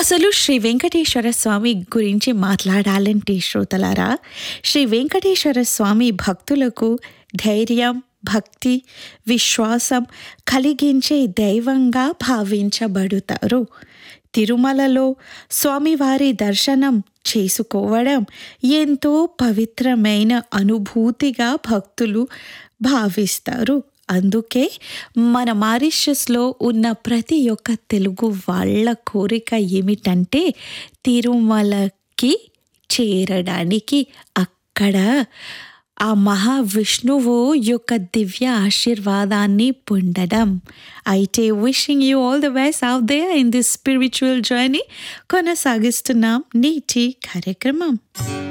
అసలు శ్రీ వెంకటేశ్వర స్వామి గురించి మాట్లాడాలంటే శ్రోతలారా శ్రీ వెంకటేశ్వర స్వామి భక్తులకు ధైర్యం భక్తి విశ్వాసం కలిగించే దైవంగా భావించబడుతారు తిరుమలలో స్వామివారి దర్శనం చేసుకోవడం ఎంతో పవిత్రమైన అనుభూతిగా భక్తులు భావిస్తారు అందుకే మన మారిషస్లో ఉన్న ప్రతి ఒక్క తెలుగు వాళ్ళ కోరిక ఏమిటంటే తిరుమలకి చేరడానికి అక్కడ ఆ మహావిష్ణువు యొక్క దివ్య ఆశీర్వాదాన్ని పొందడం అయితే wishing you all the best out there in this spiritual journey కొనసాగిస్తున్నాం నీటి కార్యక్రమం